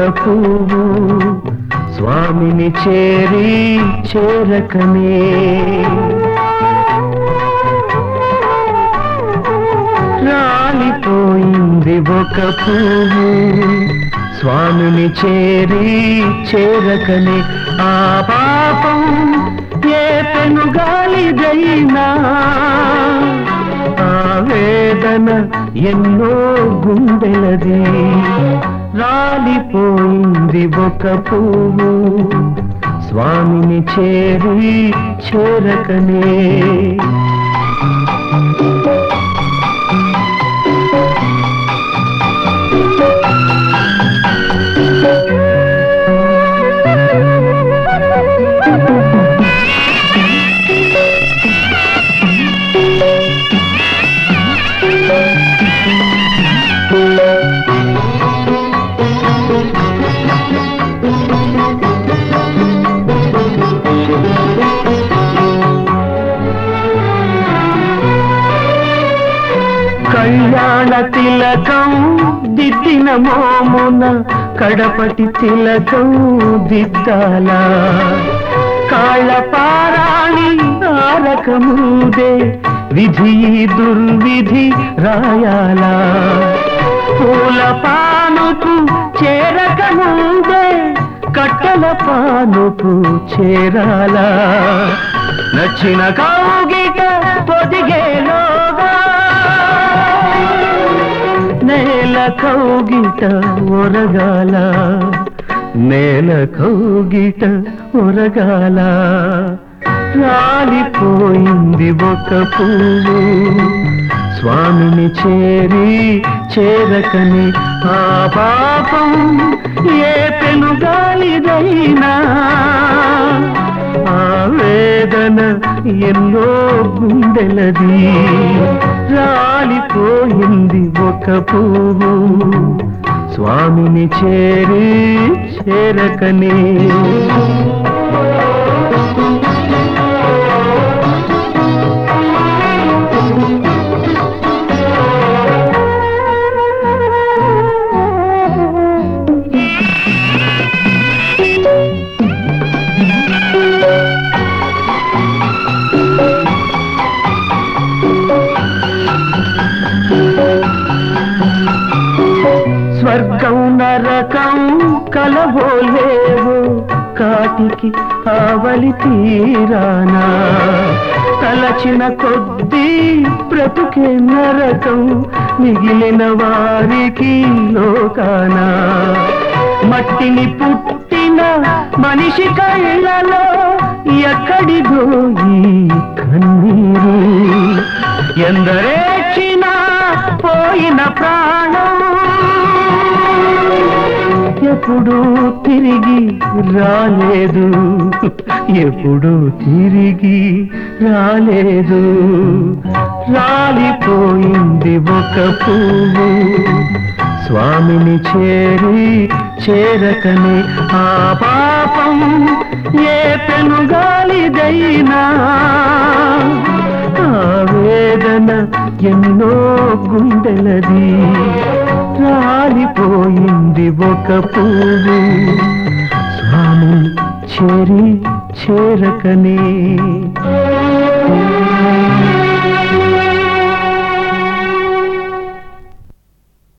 పువ్వు స్వామిని చేరి చేరకనే రాలిపోయింది ఒక పువ్వు స్వామిని చేరి చేరకనే ఆ పాపం ఏ పెనుగాలిదైనా ఆ వేదన ఎన్నో గుండెలది రాలిపోయింది ఒక పువ్వు స్వామిని చేరి చేరకనే కళ్యాణ తిలకం దిద్దిన మోమున కడపటి తిలకం దిద్దాల కాళ్ళ పారాణి తారకముదే విధి దుర్విధి రాయాలా పూల పానుపు చేరక ముందే కట్టల పానుపు చేరాలా నచ్చిన కౌగిట పొదిగేలోగా నేల కౌగిట ఒరగాల నేల కౌగిట ఒరగాల రాలిపోయింది ఒక పువ్వు స్వామిని చేరి చేరకని ఆ పాపం ఏ పెనుగాలిదైనా ఆ వేదన ఎన్నో గుండెలది రాలిపోయింది ఒక పువ్వు స్వామిని చేరి చేరకనే స్వర్గం నరకం కలబోలేవు కాటికి ఆవలి తీరానా తలచిన కొద్దీ బ్రతుకే నరకం మిగిలిన వారికి లోకానా మట్టిని పుట్టిన మనిషి కళ్ళలో ఎక్కడిదో ఈ కన్నీరు ఎందరేచినా పోయిన ప్రాణం ఎప్పుడు తిరిగి రాలేదు ఎప్పుడు తిరిగి రాలేదు రాలిపోయింది ఒక పువ్వు స్వామిని చేరి చేరకని ఆ పాపం ఏ పెనుగాలిదైనా ఆ వేదన ఎన్నో గుండెలది రాలిపోయింది ఒక పువ్వు స్వామి చేరి చేరకనే